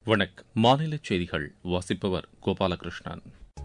வணக்கம் மாநில செய்திகள் வாசிப்பவர் கோபாலகிருஷ்ணன்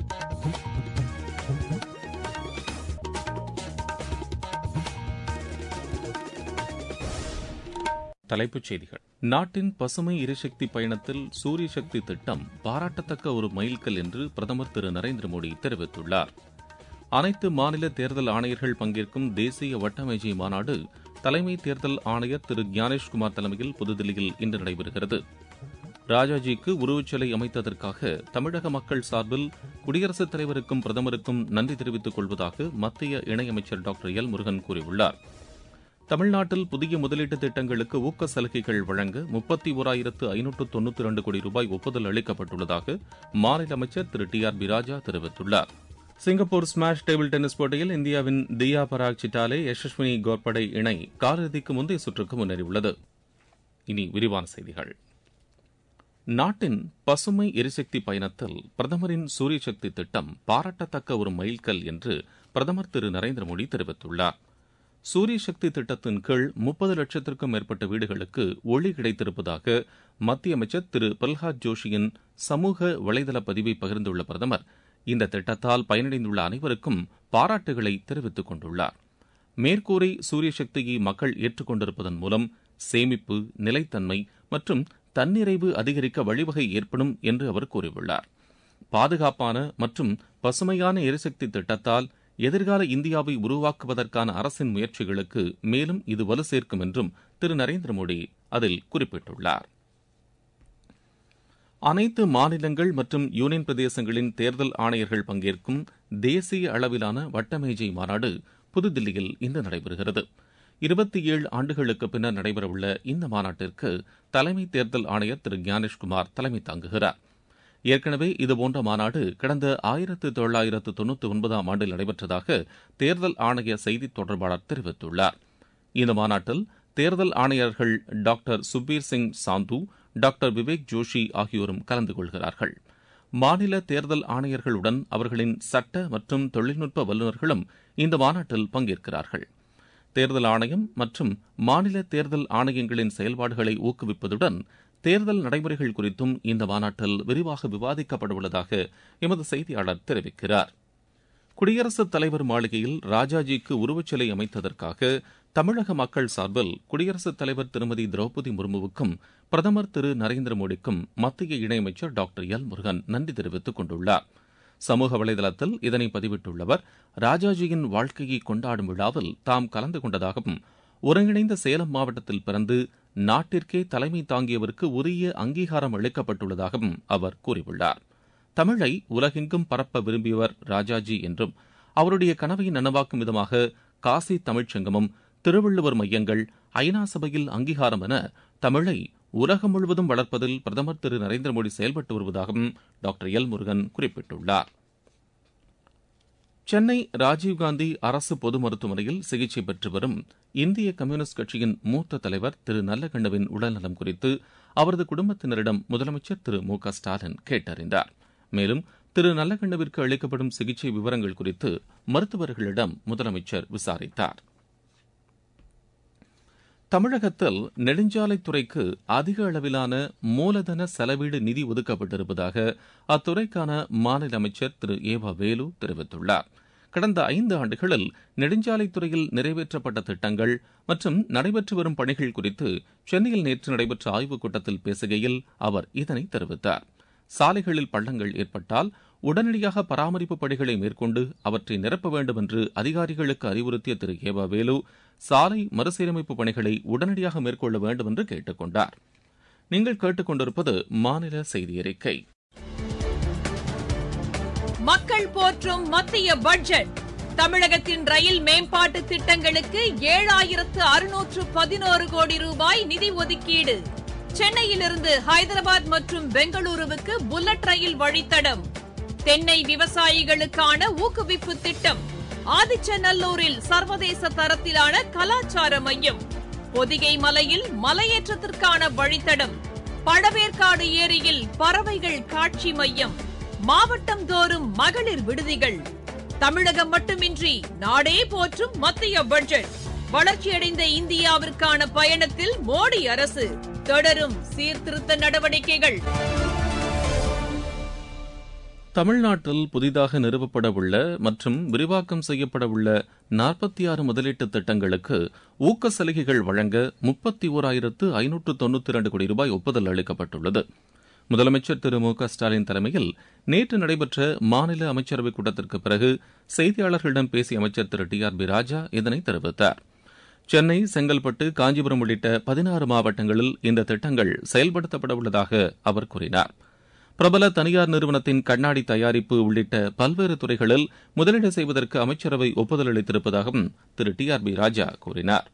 தலைப்புச் செய்திகள் நாட்டின் பசுமை எரிசக்தி பயணத்தில் சூரிய சக்தி திட்டம் பாராட்டத்தக்க ஒரு மைல்கல் என்று பிரதமர் திரு நரேந்திர மோடி தெரிவித்துள்ளார் அனைத்து மாநில தேர்தல் ஆணையர்கள் பங்கேற்கும் தேசிய வட்டமேஜை மாநாடு தலைமை தேர்தல் ஆணையர் திரு ஞானேஷ்குமார் தலைமையில் புதுதில்லியில் இன்று நடைபெறுகிறது ராஜாஜிக்கு உருவச்சிலை அமைத்ததற்காக தமிழக மக்கள் சார்பில் குடியரசுத் தலைவருக்கும் பிரதமருக்கும் நன்றி தெரிவித்துக் கொள்வதாக மத்திய இணையமைச்சர் டாக்டர் எல் முருகன் கூறியுள்ளார் தமிழ்நாட்டில் புதிய முதலீட்டு திட்டங்களுக்கு ஊக்க சலுகைகள் வழங்க முப்பத்தி ஓராயிரத்து ஐநூற்று தொன்னூற்றி இரண்டு கோடி ரூபாய் ஒப்புதல் அளிக்கப்பட்டுள்ளதாக மாநில அமைச்சர் Thiru T R B Raja தெரிவித்துள்ளார் சிங்கப்பூர் ஸ்மாஷ் டேபிள் டென்னிஸ் போட்டியில் இந்தியாவின் தியா பராக் சிட்டாலே யசஸ்வினி கோர்படை இணை காலிறுதிக்கு முந்தைய சுற்றுக்கு முன்னேறியுள்ளது இனி விரிவான செய்திகள் நாட்டின் பசுமை எரிசக்தி பயணத்தில் பிரதமரின் சூரிய சக்தி திட்டம் பாராட்டத்தக்க ஒரு மைல்கல் என்று பிரதமர் திரு நரேந்திர மோடி தெரிவித்துள்ளார் சூரிய சக்தி திட்டத்தின் கீழ் முப்பது லட்சத்திற்கும் மேற்பட்ட வீடுகளுக்கு ஒளி கிடைத்திருப்பதாக மத்திய அமைச்சர் திரு பிரல்ஹாத் ஜோஷியின் சமூக வலைதள பதிவை பகிர்ந்துள்ள பிரதமர் இந்த திட்டத்தால் பயனடைந்துள்ள அனைவருக்கும் பாராட்டுகளை தெரிவித்துக் கொண்டுள்ளார் மேற்கூரை சூரிய சக்தியை மக்கள் ஏற்றுக்கொண்டிருப்பதன் மூலம் சேமிப்பு நிலைத்தன்மை மற்றும் தன்னிறைவு அதிகரிக்க வழிவகை ஏற்படும் என்று அவர் கூறியுள்ளார் பாதுகாப்பான மற்றும் பசுமையான எரிசக்தி திட்டத்தால் எதிர்கால இந்தியாவை உருவாக்குவதற்கான அரசின் முயற்சிகளுக்கு மேலும் இது வலு சேர்க்கும் என்றும் திரு நரேந்திர மோடி அதில் குறிப்பிட்டுள்ளார் அனைத்து மாநிலங்கள் மற்றும் யூனியன் பிரதேசங்களின் தேர்தல் ஆணையர்கள் பங்கேற்கும் தேசிய அளவிலான வட்டமேஜை மாநாடு புதுதில்லியில் இன்று நடைபெறுகிறது இருபத்தி ஏழு ஆண்டுகளுக்கு பின்னர் நடைபெறவுள்ள இந்த மாநாட்டிற்கு தலைமை தேர்தல் ஆணையர் திரு ஞானேஷ்குமார் தலைமை தாங்குகிறார் ஏற்கனவே இதுபோன்ற மாநாடு கடந்த ஆயிரத்து தொள்ளாயிரத்து தொன்னூத்தி ஒன்பதாம் ஆண்டில் நடைபெற்றதாக தேர்தல் ஆணைய செய்தித் தொடர்பாளர் தெரிவித்துள்ளார் இந்த மாநாட்டில் தேர்தல் ஆணையர்கள் டாக்டர் சுப்பீர் சிங் சாந்து டாக்டர் விவேக் ஜோஷி ஆகியோரும் கலந்து கொள்கிறார்கள் மாநில தேர்தல் ஆணையர்களுடன் அவர்களின் சட்ட மற்றும் தொழில்நுட்ப வல்லுநர்களும் இந்த மாநாட்டில் பங்கேற்கிறார்கள் தேர்தல் ஆணையம் மற்றும் மாநில தேர்தல் ஆணையங்களின் செயல்பாடுகளை ஊக்குவிப்பதுடன் தேர்தல் நடைமுறைகள் குறித்தும் இந்த மாநாட்டில் விரிவாக விவாதிக்கப்படவுள்ளதாக எமது செய்தியாளர் தெரிவிக்கிறார் குடியரசுத் தலைவர் மாளிகையில் ராஜாஜிக்கு உருவச்சிலை அமைத்ததற்காக தமிழக மக்கள் சார்பில் குடியரசுத் தலைவர் திருமதி திரௌபதி முர்முவுக்கும் பிரதமர் திரு நரேந்திர மோடிக்கும் மத்திய இணையமைச்சர் டாக்டர் எல் முருகன் நன்றி தெரிவித்துக் கொண்டுள்ளார் சமூக வலைதளத்தில் இதனை பதிவிட்டுள்ள ராஜாஜியின் வாழ்க்கையை கொண்டாடும் விழாவில் தாம் கலந்து கொண்டதாகவும் ஒருங்கிணைந்த சேலம் மாவட்டத்தில் பிறந்து நாட்டிற்கே தலைமை தாங்கியவருக்கு உரிய அங்கீகாரம் அளிக்கப்பட்டுள்ளதாகவும் அவர் கூறியுள்ளார் தமிழை உலகெங்கும் பரப்ப விரும்பியவர் ராஜாஜி என்றும் அவருடைய கனவை நனவாக்கும் விதமாக காசி தமிழ்ச்சங்கமம் திருவள்ளுவர் மையங்கள் ஐநா சபையில் அங்கீகாரம் என தமிழை உலகம் முழுவதும் வளர்ப்பதில் பிரதமர் திரு நரேந்திர மோடி செயல்பட்டு வருவதாகவும் டாக்டர் எல் முருகன் குறிப்பிட்டுள்ளார் சென்னை ராஜீவ்காந்தி அரசு பொது மருத்துவமனையில் சிகிச்சை பெற்று வரும் இந்திய கம்யூனிஸ்ட் கட்சியின் மூத்த தலைவர் திரு நல்லகண்ணவின் உடல்நலம் குறித்து அவரது குடும்பத்தினரிடம் முதலமைச்சர் திரு மு க ஸ்டாலின் கேட்டறிந்தார் மேலும் திரு நல்லகண்ணவிற்கு அளிக்கப்படும் சிகிச்சை விவரங்கள் குறித்து மருத்துவர்களிடம் முதலமைச்சர் விசாரித்தார் தமிழகத்தில் நெடுஞ்சாலைத்துறைக்கு அதிக அளவிலான மூலதன செலவீடு நிதி ஒதுக்கப்பட்டிருப்பதாக அத்துறைக்கான மாநில அமைச்சர் திரு ஏவா வேலு தெரிவித்துள்ளார் கடந்த ஐந்து ஆண்டுகளில் நெடுஞ்சாலைத்துறையில் நிறைவேற்றப்பட்ட திட்டங்கள் மற்றும் நடைபெற்று வரும் பணிகள் குறித்து சென்னையில் நேற்று நடைபெற்ற ஆய்வுக் கூட்டத்தில் பேசுகையில் அவர் இதனை தெரிவித்தார் சாலைகளில் பள்ளங்கள் ஏற்பட்டால் உடனடியாக பராமரிப்பு பணிகளை மேற்கொண்டு அவற்றை நிரப்ப வேண்டும் என்று அதிகாரிகளுக்கு அறிவுறுத்திய திரு ஏவா வேலு சாலை மறுசீரமைப்பு பணிகளை உடனடியாக மேற்கொள்ள வேண்டும் என்று கேட்டுக் கொண்டார் நீங்கள் கேட்டுக்கொண்டிருப்பது மாநில செய்தி அறிக்கை மக்கள் போற்றும் மத்திய பட்ஜெட் தமிழகத்தின் ரயில் மேம்பாட்டு திட்டங்களுக்கு ஏழாயிரத்து அறுநூற்று பதினோரு கோடி ரூபாய் நிதி ஒதுக்கீடு சென்னையிலிருந்து ஹைதராபாத் மற்றும் பெங்களூருவுக்கு புல்லட் ரயில் வழித்தடம் தென்னை விவசாயிகளுக்கான ஊக்குவிப்பு திட்டம் ஆதிச்சநல்லூரில் சர்வதேச தரத்திலான கலாச்சார மையம் பொதிகை மலையில் மலையேற்றத்திற்கான வழித்தடம் பழவேற்காடு ஏரியில் பறவைகள் காட்சி மையம் மாவட்டம் தோறும் மகளிர் விடுதிகள் தமிழகம் மட்டுமின்றி நாடே போற்றும் மத்திய பட்ஜெட் வளர்ச்சியடைந்த இந்தியாவிற்கான பயணத்தில் மோடி அரசு தொடரும் சீர்திருத்த நடவடிக்கைகள் தமிழ்நாட்டில் புதிதாக நிறுவப்பட உள்ள மற்றும் விரிவாக்கம் செய்யப்பட உள்ள நாற்பத்தி ஆறு முதலீட்டு திட்டங்களுக்கு ஊக்க சலுகைகள் வழங்க முப்பத்தி ஓராயிரத்து ஐநூற்று தொன்னூத்தி இரண்டு கோடி ரூபாய் ஒப்புதல் அளிக்கப்பட்டுள்ளது முதலமைச்சர் திரு மு க ஸ்டாலின் தலைமையில் நேற்று நடைபெற்ற மாநில அமைச்சரவைக் கூட்டத்திற்கு பிறகு செய்தியாளர்களிடம் பேசிய அமைச்சர் Thiru T R B Raja இதனை தெரிவித்தார் சென்னை செங்கல்பட்டு காஞ்சிபுரம் உள்ளிட்ட பதினாறு மாவட்டங்களில் இந்த திட்டங்கள் செயல்படுத்தப்பட உள்ளதாக அவர் கூறினார் பிரபல தனியார் நிறுவனத்தின் கண்ணாடி தயாரிப்பு உள்ளிட்ட பல்வேறு துறைகளில் முதலீடு செய்வதற்கு அமைச்சரவை ஒப்புதல் அளித்திருப்பதாகவும் Thiru T R B Raja கூறினார்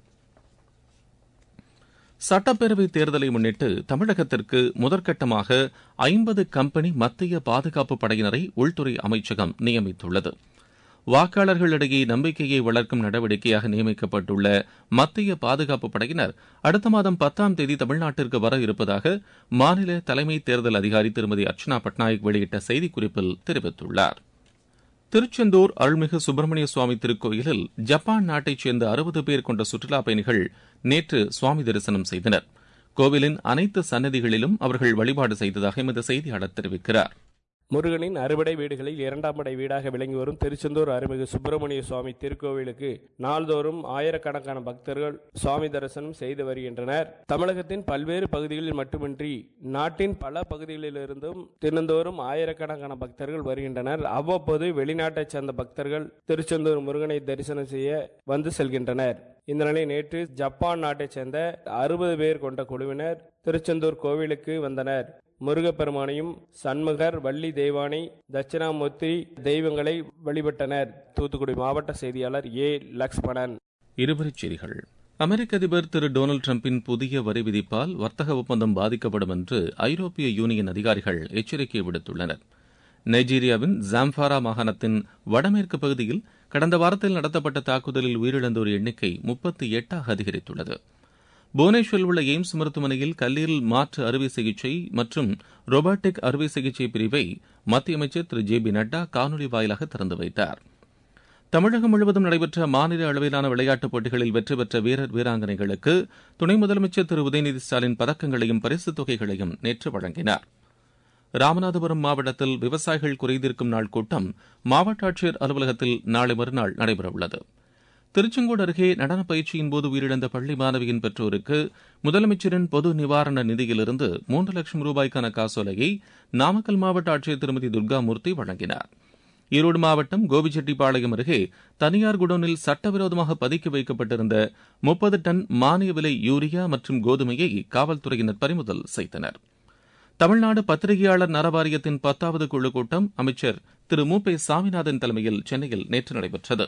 சட்டப்பேரவை தேர்தலை முன்னிட்டு தமிழகத்திற்கு முதற்கட்டமாக ஐம்பது கம்பெனி மத்திய பாதுகாப்பு படையினரை உள்துறை அமைச்சகம் நியமித்துள்ளது வாக்காளர்களிடையே நம்பிக்கையை வளர்க்கும் நடவடிக்கையாக நியமிக்கப்பட்டுள்ள மத்திய பாதுகாப்பு படையினர் அடுத்த மாதம் பத்தாம் தேதி தமிழ்நாட்டிற்கு வர இருப்பதாக மாநில தலைமை தேர்தல் அதிகாரி திருமதி அர்ச்சனா பட்நாயக் வெளியிட்ட செய்திக்குறிப்பில் தெரிவித்துள்ளார் திருச்செந்தூர் அருள்மிகு சுப்பிரமணிய சுவாமி திருக்கோயிலில் ஜப்பான் நாட்டைச் சேர்ந்த அறுபது பேர் கொண்ட சுற்றுலாப் பயணிகள் நேற்று சுவாமி தரிசனம் செய்தனர் கோவிலின் அனைத்து சன்னதிகளிலும் அவர்கள் வழிபாடு செய்ததாக எமது செய்தியாளர் தெரிவிக்கிறார் முருகனின் அறுபடை வீடுகளில் இரண்டாம் படை வீடாக விளங்கி வரும் திருச்செந்தூர் அருள்மிகு சுப்பிரமணிய சுவாமி திருக்கோவிலுக்கு நாள்தோறும் ஆயிரக்கணக்கான பக்தர்கள் சுவாமி தரிசனம் செய்து வருகின்றனர் தமிழகத்தின் பல்வேறு பகுதிகளில் மட்டுமின்றி நாட்டின் பல பகுதிகளிலிருந்தும் தினந்தோறும் ஆயிரக்கணக்கான பக்தர்கள் வருகின்றனர் அவ்வப்போது வெளிநாட்டைச் சேர்ந்த பக்தர்கள் திருச்செந்தூர் முருகனை தரிசனம் செய்ய வந்து செல்கின்றனர் இந்த நிலையில் நேற்று ஜப்பான் நாட்டைச் சேர்ந்த அறுபது பேர் கொண்ட குழுவினர் திருச்செந்தூர் கோவிலுக்கு வந்தனர் முருகப்பெருமானையும் சண்முகர் வள்ளி தெய்வானை தட்சிணாமூர்த்தி தெய்வங்களை வழிபட்டனர் தூத்துக்குடி மாவட்ட செய்தியாளர் ஏ லக்ஷ்மணன் இருவரிச் செய்திகள் அமெரிக்க அதிபர் திரு டொனால்டு டிரம்பின் புதிய வரி விதிப்பால் வர்த்தக ஒப்பந்தம் பாதிக்கப்படும் என்று ஐரோப்பிய யூனியன் அதிகாரிகள் எச்சரிக்கை விடுத்துள்ளனர் நைஜீரியாவின் ஜாம்பாரா மாகாணத்தின் வடமேற்கு பகுதியில் கடந்த வாரத்தில் நடத்தப்பட்ட தாக்குதலில் உயிரிழந்தோர் எண்ணிக்கை முப்பத்தி எட்டாக அதிகரித்துள்ளது புவனேஸ்வரில் உள்ள எய்ம்ஸ் மருத்துவமனையில் கல்லீரல் மாற்று அறுவை சிகிச்சை மற்றும் ரோபாட்டிக் அறுவை சிகிச்சை பிரிவை மத்திய அமைச்சர் திரு ஜே பி நட்டா காணொலி வாயிலாக திறந்து வைத்தார் தமிழகம் முழுவதும் நடைபெற்ற மாநில அளவிலான விளையாட்டுப் போட்டிகளில் வெற்றி பெற்ற வீரர் வீராங்கனைகளுக்கு துணை முதலமைச்சர் திரு உதயநிதி ஸ்டாலின் பதக்கங்களையும் பரிசுத் தொகைகளையும் நேற்று வழங்கினார் ராமநாதபுரம் மாவட்டத்தில் விவசாயிகள் குறைதீர்க்கும் நாள் கூட்டம் மாவட்ட ஆட்சியர் அலுவலகத்தில் நாளை மறுநாள் நடைபெறவுள்ளது திருச்செங்கோடு அருகே நடனப் பயிற்சியின் போது உயிரிழந்த பள்ளி மாணவியின் பெற்றோருக்கு முதலமைச்சரின் பொது நிவாரண நிதியிலிருந்து மூன்று லட்சம் ரூபாய்க்கான காசோலையை நாமக்கல் மாவட்ட ஆட்சியர் திருமதி துர்காமூர்த்தி வழங்கினார் ஈரோடு மாவட்டம் கோபிச்செட்டிப்பாளையம் அருகே தனியார் குடோனில் சட்டவிரோதமாக பதுக்கி வைக்கப்பட்டிருந்த முப்பது டன் மானிய விலை யூரியா மற்றும் கோதுமையை காவல்துறையினர் பறிமுதல் செய்தனர் தமிழ்நாடு பத்திரிகையாளர் நரவாரியத்தின் பத்தாவது குழு கூட்டம் அமைச்சர் திரு மு பே சாமிநாதன் தலைமையில் சென்னையில் நேற்று நடைபெற்றது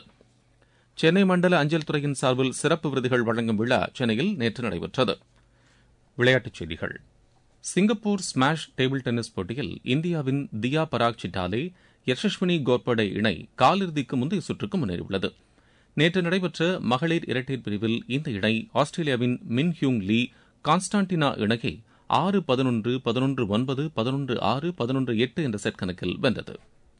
சென்னை மண்டல அஞ்சல் துறையின் சார்பில் சிறப்பு விருதுகள் வழங்கும் விழா சென்னையில் நேற்று நடைபெற்றது விளையாட்டுச் செய்திகள் சிங்கப்பூர் ஸ்மாஷ் டேபிள் டென்னிஸ் போட்டியில் இந்தியாவின் தியா பராக் சிட்டாலே யசஸ்வினி கோர்படே இணை காலிறுதிக்கு முந்தைய சுற்றுக்கு முன்னேறியுள்ளது நேற்று நடைபெற்ற மகளிர் இரட்டையர் பிரிவில் இந்த இணை ஆஸ்திரேலியாவின் மின் ஹியூங் லீ கான்ஸ்டான்டினா இணையை ஆறு பதினொன்று பதினொன்று ஒன்பது பதினொன்று ஆறு பதினொன்று எட்டு என்ற செட் கணக்கில் வென்றது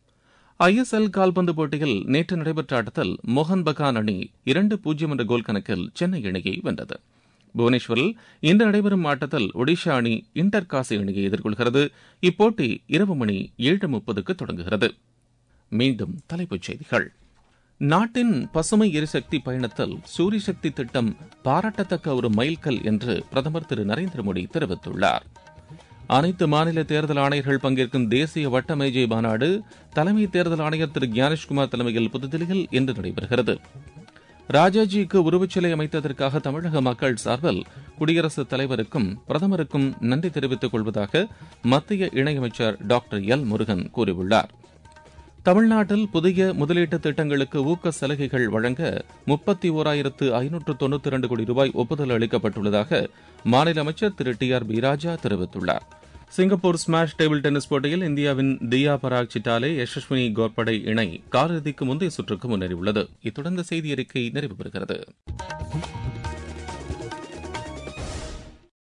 ஐஎஸ்எல் கால்பந்து போட்டியில் நேற்று நடைபெற்ற ஆட்டத்தில் மோகன் பகான் அணி இரண்டு பூஜ்ஜியம் என்ற கோல் கணக்கில் சென்னை அணியை வென்றது புவனேஸ்வரில் இன்று நடைபெறும் ஆட்டத்தில் ஒடிஷா அணி இன்டர் காசி அணியை எதிர்கொள்கிறது இப்போட்டி இரவு மணி ஏழு முப்பதுக்கு தொடங்குகிறது மீண்டும் தலைப்புச் செய்திகள் நாட்டின் பசுமை எரிசக்தி பயணத்தில் சூரிய சக்தி திட்டம் பாராட்டத்தக்க ஒரு மைல்கல் என்று பிரதமர் திரு நரேந்திர மோடி தெரிவித்துள்ளார் அனைத்து மாநில தேர்தல் ஆணையர்கள் பங்கேற்கும் தேசிய வட்ட மேஜை மாநாடு தலைமை தேர்தல் ஆணையர் திரு கியானேஷ்குமார் தலைமையில் புதுதில்லியில் இன்று நடைபெறுகிறது ராஜாஜிக்கு உருவச்சிலை அமைத்ததற்காக தமிழக மக்கள் சார்பில் குடியரசுத் தலைவருக்கும் பிரதமருக்கும் நன்றி தெரிவித்துக் கொள்வதாக மத்திய இணையமைச்சர் டாக்டர் எல் முருகன் கூறியுள்ளார் தமிழ்நாட்டில் புதிய முதலீட்டு திட்டங்களுக்கு ஊக்க சலுகைகள் வழங்க முப்பத்தி ஓராயிரத்து ஐநூற்று தொன்னூத்தி இரண்டு கோடி ரூபாய் ஒப்புதல் அளிக்கப்பட்டுள்ளதாக மாநில அமைச்சர் Thiru T R B Raja தெரிவித்துள்ளார் சிங்கப்பூர் ஸ்மாஷ் டேபிள் டென்னிஸ் போட்டியில் இந்தியாவின் தியா பராக் சிட்டாலே யசஸ்வினி கோர்படை இணை காலிறுதிக்கு முந்தைய சுற்றுக்கு முன்னேறியுள்ளது இத்துடன் இந்த செய்தி அறிக்கை நிறைவு பெறுகிறது